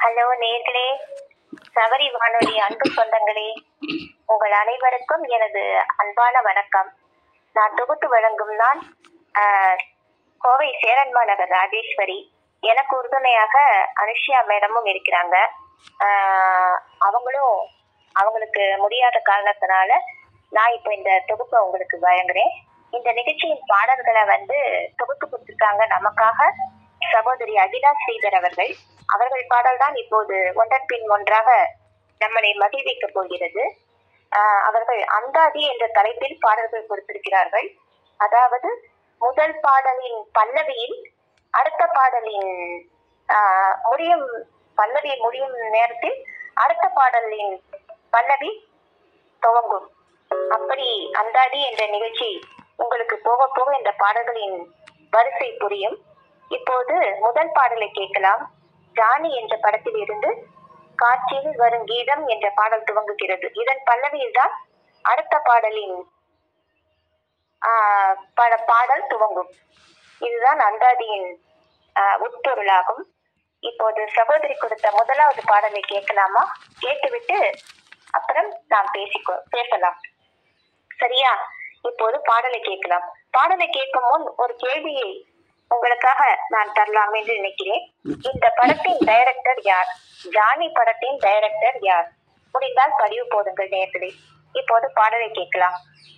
hello நேர்களே சபரி வானொலி அன்பு சொந்தங்களே உங்கள் அனைவருக்கும் எனது அன்பான வணக்கம் நான் தொகுத்து வழங்கும் நான் ஆஹ், கோவை சேரன்மா நகர் ராஜேஸ்வரி எனக்கு உறுதுணையாக அனுஷ்யா மேடமும் இருக்கிறாங்க ஆஹ், அவங்களும் அவங்களுக்கு முடியாத காரணத்தினால நான் இப்போ இந்த தொகுப்பை உங்களுக்கு வழங்குறேன் இந்த நிகழ்ச்சியின் பாடல்களை வந்து தொகுத்து கொடுத்திருக்காங்க நமக்காக சகோதரி அகிலா ஸ்ரீதர் அவர்கள் அவர்கள் பாடல் தான் இப்போது ஒன்றன் பின் ஒன்றாக நம்மளை மகிழ்விக்க போகிறது ஆஹ் அவர்கள் அந்தாதி என்ற தலைப்பில் பாடல்கள் கொடுத்திருக்கிறார்கள் அதாவது முதல் பாடலின் பல்லவியில் அடுத்த பாடலின் ஆஹ், முடியும் பல்லவி முடியும் நேரத்தில் அடுத்த பாடலின் பல்லவி துவங்கும் அப்படி அந்தாதி என்ற நிகழ்ச்சி உங்களுக்கு போக போக இந்த பாடல்களின் வரிசை புரியும் இப்போது முதல் பாடலை கேட்கலாம் ஜானி என்ற படத்தில் இருந்து காட்சியில் வரும் கீதம் என்ற பாடல் துவங்குகிறது இதன் பல்லவியில் தான் அடுத்த பாடலின் ஆஹ், பட- பாடல் துவங்கும் இதுதான் அந்தாதியின் ஆஹ், உட்பொருளாகும் இப்போது சகோதரி கொடுத்த முதலாவது பாடலை கேட்கலாமா கேட்டுவிட்டு அப்புறம் நாம் பேசிக்கோ பேசலாம் சரியா இப்போது பாடலை கேட்கலாம் பாடலை கேட்கும் முன் ஒரு கேள்வியை உங்களுக்காக நான் தரலாம் என்று நினைக்கிறேன் இந்த படத்தின் டைரக்டர் யார் ஜானி படத்தின் டைரக்டர் யார் முடிந்தால் பதிவு போடுங்கள் நேர்களே இப்போது பாடலை கேட்கலாம்